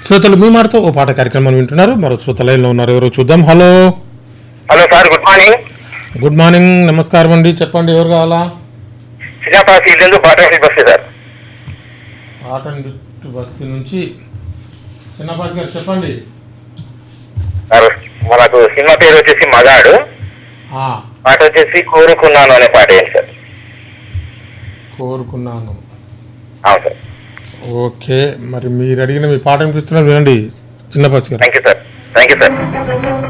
శ్రోతలు మీ మాటతో ఓ పాట కార్యక్రమం వింటున్నారు మరో శ్రోత లైన్లో ఉన్నారు ఎవరో చూద్దాం hello hello sir good morning good morning నమస్కారం అండి చెప్పండి ఎవరు కావాలా శ్రీనివాస ఇల్లు పాఠశాల బస్సు సార్ ఆటన్ బస్తీ నుంచి చిన్నపాటి గారు చెప్పండి సార్ మనకు సినిమా పేరు వచ్చేసి మగాడు ఆ, పాట వచ్చేసి కోరుకున్నాను అనే పాట ఏంటి సార్ కోరుకున్నాను అవును సార్ ఓకే మరి మీరు అడిగిన మీ పాట అనిపిస్తున్నారు వినండి చిన్నపాటి గారు thank you sir thank you sir